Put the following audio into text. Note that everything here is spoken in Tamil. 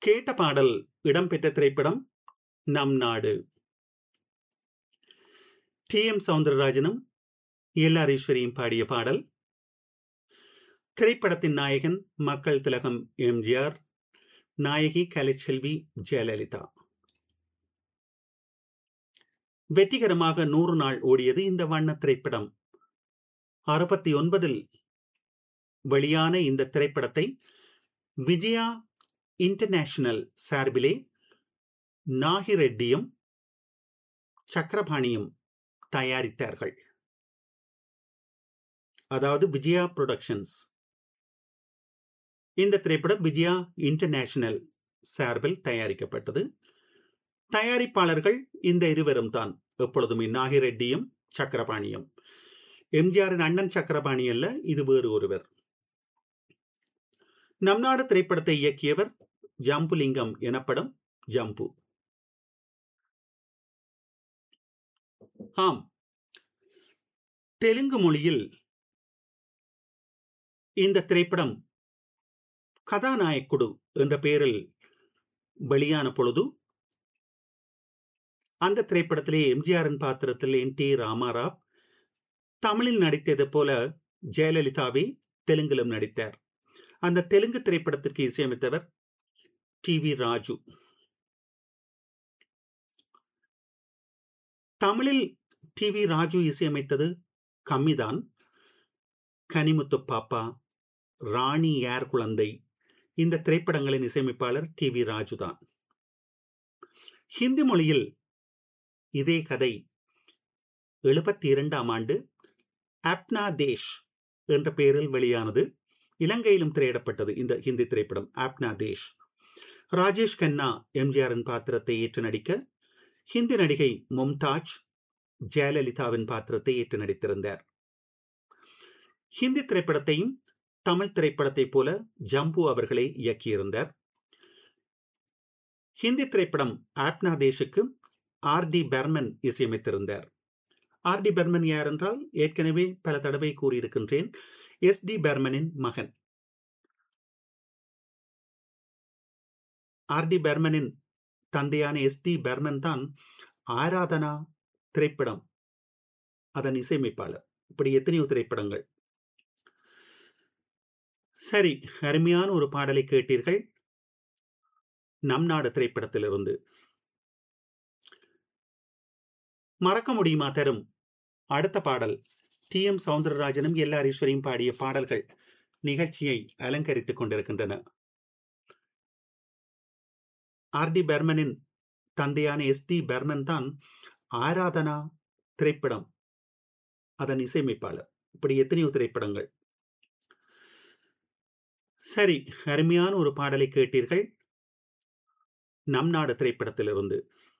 கேட்ட பாடல் இடம்பெற்ற திரைப்படம் நம் நாடு டி எம் சவுந்தரராஜனும் எல் ஆர் ஈஸ்வரியும் பாடிய பாடல் திரைப்படத்தின் நாயகன் மக்கள் திலகம் எம்ஜிஆர் நாயகி கலைச்செல்வி ஜெயலலிதா வெற்றிகரமாக நூறு நாள் ஓடியது இந்த வண்ண திரைப்படம் அறுபத்தி ஒன்பதில் வெளியான இந்த திரைப்படத்தை விஜயா இன்டர்நேஷனல் சார்பிலே நாகிரெட்டியும் சக்கரபாணியும் தயாரித்தார்கள் அதாவது விஜயா புரொடக்ஷன்ஸ் இந்த திரைப்படம் விஜயா இன்டர்நேஷனல் சார்பில் தயாரிக்கப்பட்டது தயாரிப்பாளர்கள் இந்த இருவரும் தான் எப்பொழுதுமே நாகிரெட்டியும் சக்கரபாணியும் எம்ஜிஆரின் அண்ணன் சக்கரபாணி அல்ல இது வேறு ஒருவர் நம் நாடு திரைப்படத்தை இயக்கியவர் ஜம்புலிங்கம் எனப்படும் ஜம்பு ஆம் தெலுங்கு மொழியில் இந்த திரைப்படம் கதாநாயக்குடு என்ற பெயரில் வெளியான பொழுது அந்த திரைப்படத்திலே எம்ஜிஆரின் பாத்திரத்தில் என் டி ராமாராவ் தமிழில் நடித்தது போல ஜெயலலிதாவே தெலுங்கிலும் நடித்தார் அந்த தெலுங்கு திரைப்படத்திற்கு இசையமைத்தவர் டி வி ராஜு தமிழில் டி வி ராஜு இசையமைத்தது கம்மிதான் கனிமுத்து பாப்பா ராணி யார் குழந்தை இந்த திரைப்படங்களின் இசையமைப்பாளர் டி வி ராஜு தான் ஹிந்தி மொழியில் இதே கதை எழுபத்தி இரண்டாம் ஆண்டு அப்னா தேஷ் என்ற பெயரில் வெளியானது இலங்கையிலும் திரையிடப்பட்டது இந்த ஹிந்தி திரைப்படம் ஆப்னா தேஷ் ராஜேஷ் கண்ணா எம்ஜிஆரின் பாத்திரத்தை ஏற்று நடிக்க ஹிந்தி நடிகை மும்தாஜ் ஜெயலலிதாவின் பாத்திரத்தை ஏற்று நடித்திருந்தார் ஹிந்தி திரைப்படத்தையும் தமிழ் திரைப்படத்தை போல ஜம்பு அவர்களே இயக்கியிருந்தார் ஹிந்தி திரைப்படம் ஆப்னா தேஷுக்கு ஆர் டி பெர்மன் இசையமைத்திருந்தார் ஆர் டி பெர்மன் யார் என்றால் ஏற்கனவே பல தடவை கூறியிருக்கின்றேன் எஸ் டி பெர்மனின் மகன் ஆர் டி பெர்மனின் தந்தையான எஸ் டி பெர்மன் தான் ஆராதனா திரைப்படம் அதன் இசையமைப்பாளர் இப்படி எத்தனையோ திரைப்படங்கள் சரி அருமையான ஒரு பாடலை கேட்டீர்கள் நம் நாடு திரைப்படத்திலிருந்து மறக்க முடியுமா தரும் அடுத்த பாடல் டி எம் சவுந்தரராஜனும் எல் ஆர் ஈஸ்வரியும் பாடிய பாடல்கள் நிகழ்ச்சியை அலங்கரித்துக் கொண்டிருக்கின்றன ஆர் டி பெர்மனின் தந்தையான எஸ் டி பெர்மன் தான் ஆராதனா திரைப்படம் அதன் இசையமைப்பாளர் இப்படி எத்தனையோ திரைப்படங்கள் சரி அருமையான ஒரு பாடலை கேட்டீர்கள் நம் நாடு திரைப்படத்திலிருந்து